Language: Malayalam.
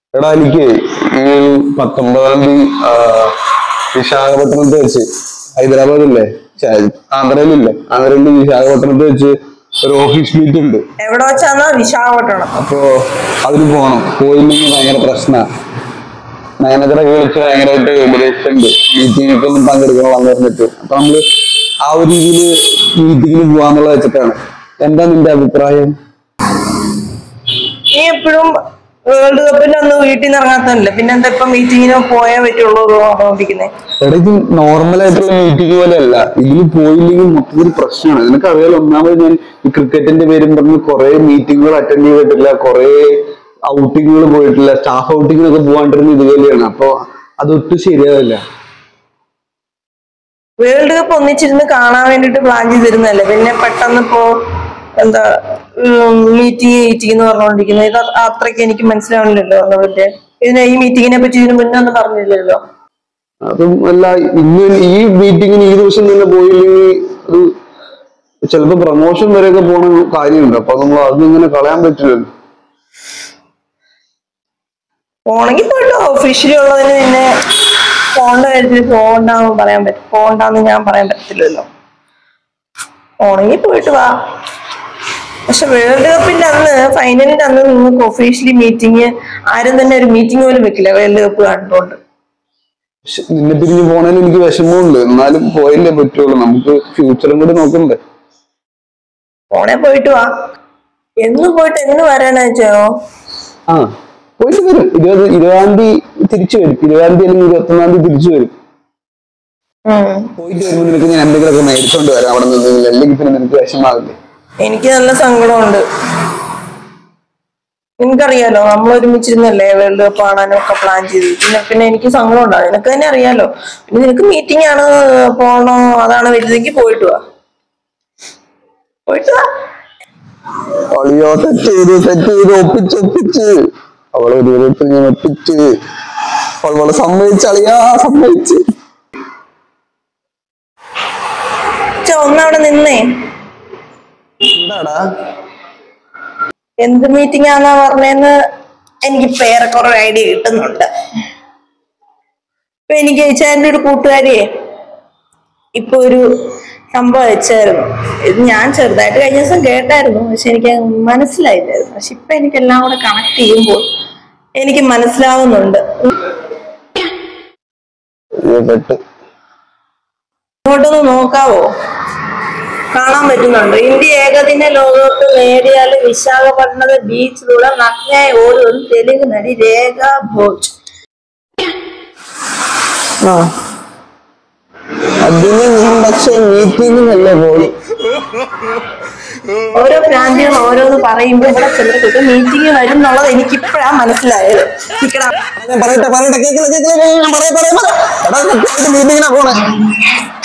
എടാ എനിക്ക് ഈ ഒരു പത്തൊമ്പതാം തീയതി ആ, വിശാഖപട്ടണത്ത് വെച്ച് ഹൈദരാബാദില്ലേ ഛെ, ആന്ധ്രയിലില്ലേ ആന്ധ്രയിൽ വിശാഖപട്ടണത്ത് വെച്ച് ഒരു ഓഫീസ് മീറ്റ് ഉണ്ട് എവിടെ വെച്ചാന്നാ വിശാഖപട്ടണം അപ്പോ അതിന് പോണം പോയില്ലെങ്കിൽ ഭയങ്കര പ്രശ്നമാണ് മാനേജറൊക്കെ വിളിച്ച് ഭയങ്കരമായിട്ട് ഉപദേശിച്ചിട്ടുണ്ട് മീറ്റിംഗൊക്കെ ഒന്നും പങ്കെടുക്കണം വന്നു പറഞ്ഞിട്ട് അപ്പൊ നമ്മള് ആ ഒരു രീതിയിൽ മീറ്റിങ്ങിന് പോവാന്നുള്ള വെച്ചിട്ടാണ് എന്താ നിന്റെ അഭിപ്രായം നീ എപ്പോഴും വേൾഡ് കപ്പിന്റെ അന്ന് വീട്ടിൽ നിന്ന് ഇറങ്ങാത്തല്ലേ പിന്നെ എന്താ ഇപ്പൊ മീറ്റിങ്ങിന് പോയേ പറ്റുള്ളൂ പറഞ്ഞോണ്ടിരിക്കുന്നേ എടാ ഇത് നോർമൽ ആയിട്ടുള്ള മീറ്റിംഗ് പോലെയല്ല ഇതിൽ പോയില്ലെങ്കിൽ മൊത്തത്തിൽ പ്രശ്നമാണ് നിനക്ക് അറിയാലോ ഒന്നാമത് ഞാൻ ഈ ക്രിക്കറ്റിന്റെ പേരും പറഞ്ഞ് കുറെ മീറ്റിങ്ങുകൾ അറ്റൻഡ് ചെയ്തിട്ടില്ല കുറെ ഔട്ടിങ്ങുകൾ പോയിട്ടില്ല സ്റ്റാഫ് ഔട്ടിങ്ങിനൊക്കെ പോകാണ്ടിരുന്ന ഇതുപോലെയാണ് അപ്പൊ അതൊട്ടും ശരിയാവില്ല വേൾഡ് കപ്പ് ഒന്നിച്ചിരുന്ന് കാണാൻ വേണ്ടിട്ട് പ്ലാൻ ചെയ്തിരുന്നല്ലേ പിന്നെ പെട്ടെന്ന് ഇപ്പോ എന്താ മീറ്റിംഗ് മീറ്റിംഗ് എന്ന് പറഞ്ഞുകൊണ്ടിരിക്കുന്നത് ഇത് അ- അത്രയ്ക്ക് എനിക്ക് മനസ്സിലാവണില്ലല്ലോ എന്നുള്ളതിന്റെ ഇതിനെ ഈ മീറ്റിങ്ങിനെ പറ്റി ഇതിന് മുന്നേ ഒന്നും പറഞ്ഞില്ലല്ലോ അതും അല്ല ഇന്ന് ഈ മീറ്റിങ്ങിന് ഈ ദിവസം തന്നെ പോയില്ലെങ്കിൽ അത് ചിലപ്പോ പ്രൊമോഷൻ വരെയൊക്കെ പോണ കാര്യമുണ്ട് അപ്പൊ നമ്മൾ അതിങ്ങനെ കളയാൻ പറ്റില്ലല്ലോ പോണെങ്കിൽ പോയിട്ടോ ഒഫീഷ്യലി ഉള്ളതിന് പിന്നെ പോണ്ട കാര്യത്തിൽ പോകണ്ടെന്ന് പറയാൻ പറ്റും പോകണ്ടെന്ന് ഞാൻ പറയാൻ പറ്റത്തില്ലല്ലോ പോണെങ്കിൽ പോയിട്ട് വാ പക്ഷെ വേൾഡ് കപ്പിന്റെ അന്ന് ഫൈനലിന്റെ അന്ന് നിങ്ങൾക്ക് ഒഫീഷ്യലി മീറ്റിംഗ് ആരും തന്നെ ഒരു മീറ്റിംഗ് പോലും വെക്കില്ല വേൾഡ് കപ്പ് കണ്ടുകൊണ്ട് പക്ഷെ നിന്നെ പിരിഞ്ഞു പോണേൽ എനിക്ക് വിഷമമുണ്ട് എന്നാലും പോയല്ലേ പറ്റുള്ളൂ നമുക്ക് ഫ്യൂച്ചറും കൂടി നോക്കണ്ടേ പോണേ പോയിട്ട് വാ എന്ന് പോയിട്ട് എന്ന് വരാനാ വെച്ചോ ആ പോയിട്ട് വരും ഇരുപത് ഇരുപതാം തീയതി തിരിച്ചു വരും ഇരുപതാം തീയതി അല്ലെങ്കിൽ ഇരുപത്തി ഒന്നാം തീയതി തിരിച്ചു വരും പോയിട്ട് വരുമ്പോൾ നിനക്ക് ഞാൻ എന്തെങ്കിലുമൊക്കെ മേടിച്ചോണ്ട് വരാം അവിടെ നിന്ന് അല്ലെങ്കിൽ പിന്നെ നിനക്ക് വിഷമാവില്ലേ എനിക്ക് നല്ല സങ്കടമുണ്ട് നിനക്കറിയാലോ നമ്മൾ ഒരുമിച്ചിരുന്നല്ലേ വേൾഡ് കപ്പ് കാണാനും ഒക്കെ പ്ലാൻ ചെയ്ത് പിന്നെ പിന്നെ എനിക്ക് സങ്കടം ഉണ്ടാവും നിനക്ക് തന്നെ അറിയാലോ പിന്നെ നിനക്ക് മീറ്റിംഗ് ആണ് പോണോ അതാണ് വലുതെങ്കിൽ പോയിട്ട് വാ പോയിട്ട് വാ അളിയോ സെറ്റ് ചെയ്ത് സെറ്റ് ചെയ്ത് ഒപ്പിച്ച് ഒപ്പിച്ച് അവളെ ഒരു വിധത്തിൽ ഞാൻ ഒപ്പിച്ച് അവളെ സമ്മതിച്ച് അളിയാ സമ്മതിച്ച് ഛെ, ഒന്നവിടെ നിന്നേ എന്താടാ എന്ത് മീറ്റിംഗ് ആന്നാ പറഞ്ഞതെന്ന് എനിക്ക് ഏറെക്കുറെ ഐഡിയ കിട്ടുന്നുണ്ട് ഇപ്പൊ എനിക്ക് ചേട്ടൻ്റെ ഒരു കൂട്ടുകാരിയെ ഇപ്പൊ ഒരു സംഭവം വെച്ചായിരുന്നു ഇത് ഞാൻ ചെറുതായിട്ട് കഴിഞ്ഞ ദിവസം കേട്ടായിരുന്നു പക്ഷെ എനിക്ക് മനസ്സിലായില്ലായിരുന്നു പക്ഷെ ഇപ്പൊ എനിക്ക് എല്ലാം കൂടെ കണക്ട് ചെയ്യുമ്പോൾ എനിക്ക് മനസ്സിലാവുന്നുണ്ട് അയ്യോ, പെട്ട് ഇങ്ങോട്ടൊന്ന് നോക്കാവോ കാണാൻ പറ്റുന്നുണ്ട് ഇന്ത്യ ഏകദിന ലോകകപ്പ് നേടിയാൽ വിശാഖപട്ടണത്തെ ബീച്ചിലൂടെ നഗ്നയായി ഓടും തെലുങ്ക് നടി രേഖ ഭോജ് ആ അതിന് ഞാൻ പക്ഷെ മീറ്റിംഗിനല്ലേ പോയി ഓരോ പ്രാന്തികൾ ഓരോന്ന് പറയുമ്പോ ഇവിടെ ചിലർക്കൊക്കെ മീറ്റിംഗ് വരും എന്നുള്ളത് എനിക്ക് ഇപ്പോഴാ മനസ്സിലായത് നിക്കടാ. ഞാൻ പറയട്ടെ പറയട്ടെ കേക്കില്ല കേക്കില്ല ഞാൻ പറയാം പറയാം പറയാം എടാ മീറ്റിങ്ങിനാ പോണേ